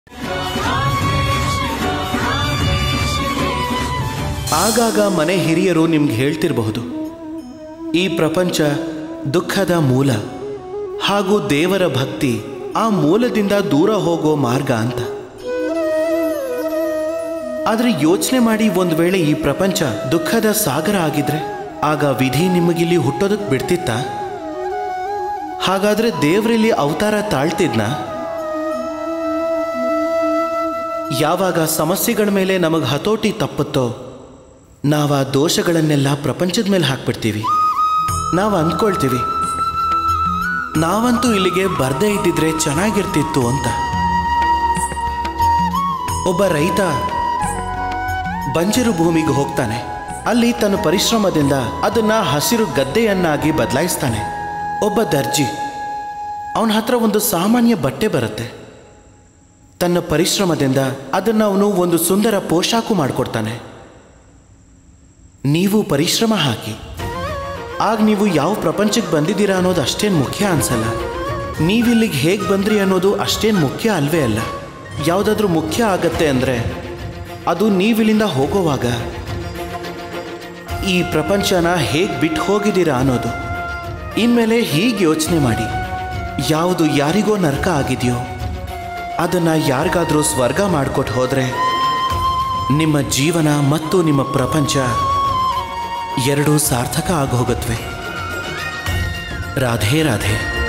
ಆಗಾಗ ಮನೆ ಹಿರಿಯರು ನಿಮ್ಗೆ ಹೇಳ್ತಿರಬಹುದು ಈ ಪ್ರಪಂಚ ದುಃಖದ ಮೂಲ ಹಾಗೂ ದೇವರ ಭಕ್ತಿ ಆ ಮೂಲದಿಂದ ದೂರ ಹೋಗೋ ಮಾರ್ಗ ಅಂತ ಆದ್ರೆ ಯೋಚನೆ ಮಾಡಿ ಒಂದು ವೇಳೆ ಈ ಪ್ರಪಂಚ ದುಃಖದ ಸಾಗರ ಆಗಿದ್ರೆ ಆಗ ವಿಧಿ ನಿಮಗಿಲ್ಲಿ ಹುಟ್ಟೋದಕ್ಕೆ ಬಿಡ್ತಿತ್ತ ಹಾಗಾದ್ರೆ ದೇವರಲ್ಲಿ ಅವತಾರ ತಾಳ್ತಿದ್ನಾ ಯಾವಾಗ ಸಮಸ್ಯೆಗಳ ಮೇಲೆ ನಮಗೆ ಹತೋಟಿ ತಪ್ಪುತ್ತೋ ನಾವು ಆ ದೋಷಗಳನ್ನೆಲ್ಲ ಪ್ರಪಂಚದ ಮೇಲೆ ಹಾಕ್ಬಿಡ್ತೀವಿ ನಾವು ಅಂದ್ಕೊಳ್ತೀವಿ ನಾವಂತೂ ಇಲ್ಲಿಗೆ ಬರ್ದೇ ಇದ್ದಿದ್ರೆ ಚೆನ್ನಾಗಿರ್ತಿತ್ತು ಅಂತ ಒಬ್ಬ ರೈತ ಬಂಜರು ಭೂಮಿಗೆ ಹೋಗ್ತಾನೆ ಅಲ್ಲಿ ತನ್ನ ಪರಿಶ್ರಮದಿಂದ ಅದನ್ನ ಹಸಿರು ಗದ್ದೆಯನ್ನಾಗಿ ಬದಲಾಯಿಸ್ತಾನೆ ಒಬ್ಬ ದರ್ಜಿ ಅವನ ಹತ್ರ ಒಂದು ಸಾಮಾನ್ಯ ಬಟ್ಟೆ ಬರುತ್ತೆ ತನ್ನ ಪರಿಶ್ರಮದಿಂದ ಅದನ್ನು ಅವನು ಒಂದು ಸುಂದರ ಪೋಷಾಕು ಮಾಡಿಕೊಡ್ತಾನೆ ನೀವು ಪರಿಶ್ರಮ ಹಾಕಿ ಆಗ ನೀವು ಯಾವ ಪ್ರಪಂಚಕ್ಕೆ ಬಂದಿದ್ದೀರಾ ಅನ್ನೋದು ಅಷ್ಟೇನು ಮುಖ್ಯ ಅನ್ಸಲ್ಲ ನೀವಿಲ್ಲಿಗೆ ಹೇಗೆ ಬಂದ್ರಿ ಅನ್ನೋದು ಅಷ್ಟೇನು ಮುಖ್ಯ ಅಲ್ವೇ ಅಲ್ಲ ಯಾವುದಾದ್ರೂ ಮುಖ್ಯ ಆಗತ್ತೆ ಅಂದರೆ ಅದು ನೀವಿಲ್ಲಿಂದ ಹೋಗೋವಾಗ ಈ ಪ್ರಪಂಚನ ಹೇಗೆ ಬಿಟ್ಟು ಹೋಗಿದ್ದೀರಾ ಅನ್ನೋದು ಇನ್ಮೇಲೆ ಹೀಗೆ ಯೋಚನೆ ಮಾಡಿ ಯಾವುದು ಯಾರಿಗೋ ನರಕ ಆಗಿದೆಯೋ ಅದನ್ನು ಯಾರಿಗಾದರೂ ಸ್ವರ್ಗ ಮಾಡಿಕೊಟ್ಟು ಹೋದರೆ ನಿಮ್ಮ ಜೀವನ ಮತ್ತು ನಿಮ್ಮ ಪ್ರಪಂಚ ಎರಡೂ ಸಾರ್ಥಕ ಆಗೋಗತ್ವೆ ರಾಧೆ ರಾಧೆ